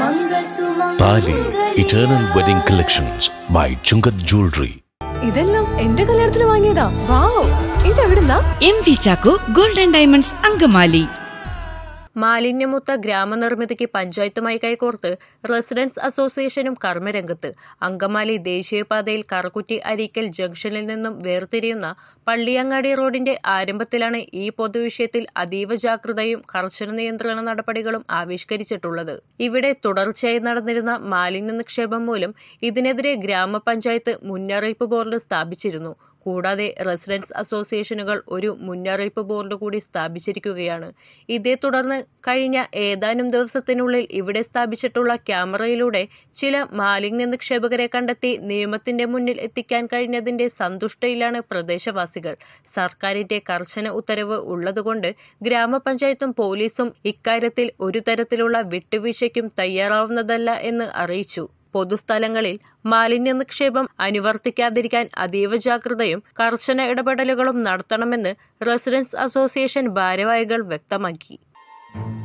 താലി eternal wedding collections by Chungath jewellery ഇതെല്ലാം എന്റെ കല്യാണത്തിന് വാങ്ങിയതാ വാവ് ഇതെവിടുന്നാ M V Chacko golden diamonds Angamaly മാലിന്യമുക്ത ഗ്രാമനിർമ്മിതിക്ക് പഞ്ചായത്തുമായി കൈകോർത്ത് റെസിഡൻസ് അസോസിയേഷനും കർമ്മരംഗത്ത് അങ്കമാലി ദേശീയപാതയിൽ കറക്കുറ്റി അരീക്കൽ ജംഗ്ഷനിൽ നിന്നും വേർതിരിയുന്ന പള്ളിയങ്ങാടി റോഡിന്റെ ആരംഭത്തിലാണ് ഈ പൊതുവിഷയത്തിൽ അതീവ ജാഗ്രതയും കർശന നിയന്ത്രണ നടപടികളും ആവിഷ്കരിച്ചിട്ടുള്ളത് ഇവിടെ തുടർച്ചയായി നടന്നിരുന്ന മാലിന്യ നിക്ഷേപം മൂലം ഇതിനെതിരെ ഗ്രാമപഞ്ചായത്ത് മുന്നറിയിപ്പ് ബോർഡ് സ്ഥാപിച്ചിരുന്നു കൂടാതെ റെസിഡൻസ് അസോസിയേഷനുകൾ ഒരു മുന്നറിയിപ്പ് ബോർഡ് കൂടി സ്ഥാപിച്ചിരിക്കുകയാണ് ഇതേ തുടർന്ന് കഴിഞ്ഞ ഏതാനും ദിവസത്തിനുള്ളിൽ ഇവിടെ സ്ഥാപിച്ചിട്ടുള്ള ക്യാമറയിലൂടെ ചില മാലിന്യ നിക്ഷേപകരെ കണ്ടെത്തി നിയമത്തിന്റെ മുന്നിൽ എത്തിക്കാൻ കഴിഞ്ഞതിന്റെ സന്തുഷ്ടയിലാണ് പ്രദേശവാസികൾ സർക്കാരിന്റെ കർശന ഉത്തരവ് ഉള്ളതുകൊണ്ട് ഗ്രാമപഞ്ചായത്തും പോലീസും ഇക്കാര്യത്തിൽ ഒരു തരത്തിലുള്ള വിട്ടുവീഴ്ചയ്ക്കും തയ്യാറാവുന്നതല്ല എന്ന് അറിയിച്ചു പൊതുസ്ഥലങ്ങളിൽ മാലിന്യ നിക്ഷേപം അനുവർത്തിക്കാതിരിക്കാൻ അതീവ ജാഗ്രതയും കർശന ഇടപെടലുകളും നടത്തണമെന്ന് റെസിഡൻസ് അസോസിയേഷൻ ഭാരവാഹികൾ വ്യക്തമാക്കി